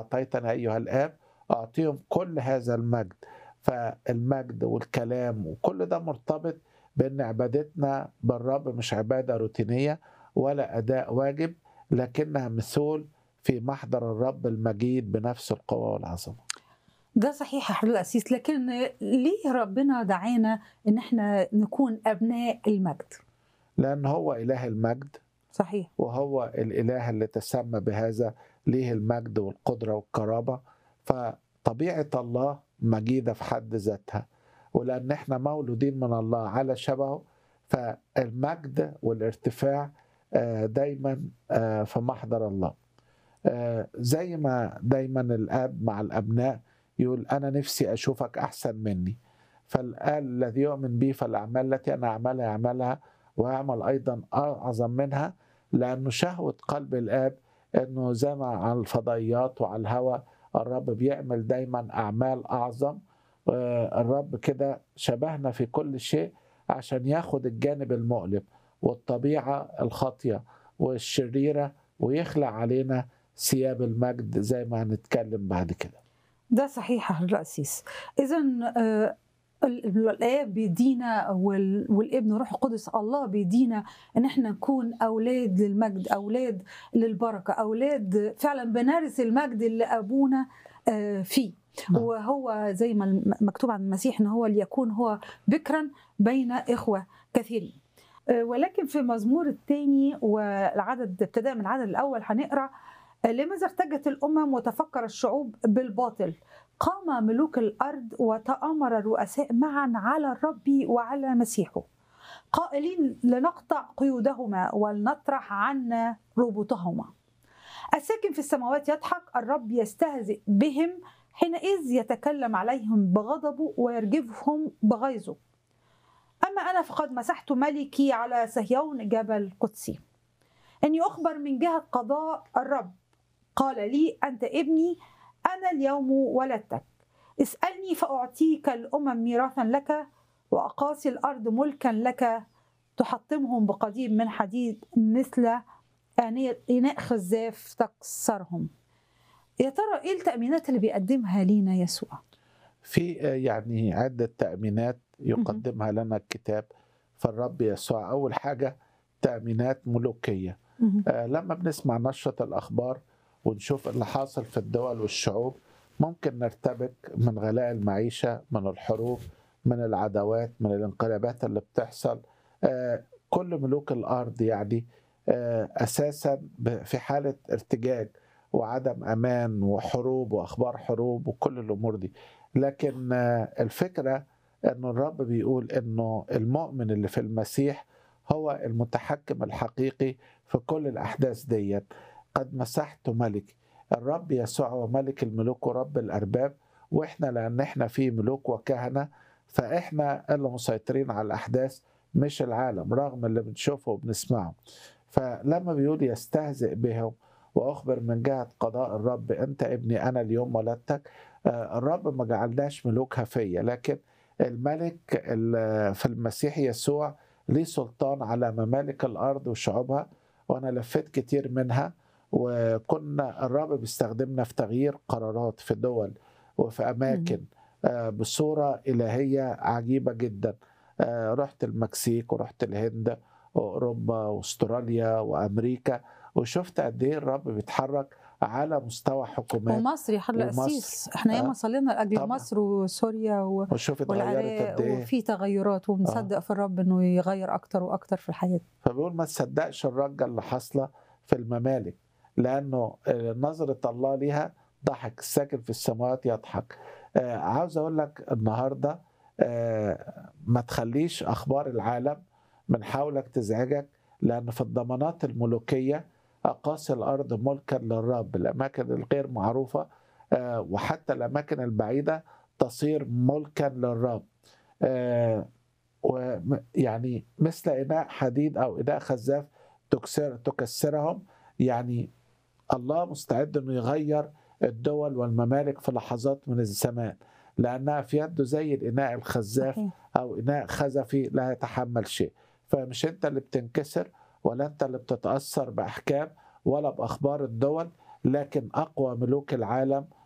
أعطيتنا أيها الآب أعطيهم كل هذا المجد فالمجد والكلام وكل ده مرتبط بأن عبادتنا بالرب مش عبادة روتينية ولا أداء واجب لكنها مثول في محضر الرب المجيد بنفس القوة والعظمة ده صحيح يا حضرتك الأسيس لكن ليه ربنا دعانا إن احنا نكون أبناء المجد لأن هو إله المجد صحيح وهو الإله اللي تسمى بهذا ليه المجد والقدرة والكرامة فطبيعة الله مجيدة في حد ذاتها ولأن احنا مولودين من الله على شبهه فالمجد والارتفاع آه، دايما آه، في محضر الله آه، زي ما دايما الاب مع الابناء يقول انا نفسي اشوفك احسن مني فالآل الذي يؤمن بي فالاعمال التي انا اعملها يعملها ويعمل ايضا اعظم منها لانه شهوه قلب الاب انه زي ما على الفضائيات وعلى الهواء الرب بيعمل دايما اعمال اعظم آه، الرب كده شبهنا في كل شيء عشان ياخد الجانب المؤلم والطبيعه الخاطيه والشريره ويخلع علينا ثياب المجد زي ما هنتكلم بعد كده ده صحيح يا حضرتك الأسيس إذا آه، ال- الآب بيدينا وال- والابن روح القدس الله بيدينا إن احنا نكون أولاد للمجد أولاد للبركة أولاد فعلا بنرث المجد اللي أبونا آه، فيه نعم. وهو زي ما الم- مكتوب عن المسيح ان هو ليكون هو بكرا بين اخوه كثيرين آه، ولكن في مزمور الثاني والعدد ابتداء من العدد الاول هنقرا آه، لماذا ارتجت الامم وتفكر الشعوب بالباطل قام ملوك الارض وتامر الرؤساء معا على الرب وعلى مسيحه قائلين لنقطع قيودهما ولنطرح عنا ربطهما الساكن في السماوات يضحك الرب يستهزئ بهم حينئذ يتكلم عليهم بغضبه ويرجفهم بغيظه أما أنا فقد مسحت ملكي على صهيون جبل قدسي إني أخبر من جهة قضاء الرب قال لي أنت ابني أنا اليوم ولدتك اسألني فأعطيك الأمم ميراثا لك وأقاصي الأرض ملكا لك تحطمهم بقضيب من حديد مثل آنية إناء خزاف تكسرهم يا ترى إيه التأمينات اللي بيقدمها لينا يسوع؟ في آه، يعني عدة تأمينات يقدمها لنا الكتاب فالرب يسوع أول حاجة تأمينات ملوكية مهم. آه، لما بنسمع نشرة الأخبار ونشوف اللي حاصل في الدول والشعوب ممكن نرتبك من غلاء المعيشة من الحروب من العداوات من الانقلابات اللي بتحصل آه، كل ملوك الأرض يعني آه، أساسا ب- في حالة ارتجاج وعدم أمان وحروب وأخبار حروب وكل الأمور دي لكن آه، الفكرة أنه الرب بيقول أنه المؤمن اللي في المسيح هو المتحكم الحقيقي في كل الأحداث ديت قد مسحت ملك الرب يسوع هو ملك الملوك ورب الأرباب وإحنا لأن إحنا في ملوك وكهنة فإحنا اللي مسيطرين على الأحداث مش العالم رغم اللي بنشوفه وبنسمعه فلما بيقول يستهزئ بهم وأخبر من جهة قضاء الرب أنت ابني أنا اليوم ولدتك آه، الرب ما جعلناش ملوك هفية لكن الملك ال- في المسيح يسوع ليه سلطان على ممالك الأرض وشعوبها وأنا لفيت كتير منها وكنا الرب بيستخدمنا في تغيير قرارات في دول وفي أماكن آه، بصورة إلهية عجيبة جدا آه، رحت المكسيك ورحت الهند وأوروبا وأستراليا وأمريكا وشفت قد إيه الرب بيتحرك على مستوى حكومات ومصر يا حضرتك ومصر. الأسيس احنا آه. ياما صلينا لأجل طبعا. مصر وسوريا و... وشوف اتغيرت والعراق قد إيه وفي تغيرات وبنصدق في الرب انه يغير اكتر واكتر في الحياه فبيقول ما تصدقش الرجة اللي حاصلة في الممالك لأنه آه، نظرة الله ليها ضحك الساكن في السماوات يضحك آه، عاوز أقول لك النهاردة آه، ما تخليش أخبار العالم من حولك تزعجك لأن في الضمانات الملوكية أقاصي الأرض ملكا للرب الأماكن الغير معروفة آه، وحتى الأماكن البعيدة تصير ملكا للرب آه، ويعني مثل إناء حديد أو إناء خزاف تكسر تكسرهم يعني الله مستعد انه يغير الدول والممالك في لحظات من الزمان لانها في يده زي الاناء الخزاف صحيح. او اناء خزفي لا يتحمل شيء فمش انت اللي بتنكسر ولا انت اللي بتتاثر باحكام ولا باخبار الدول لكن أقوى ملوك العالم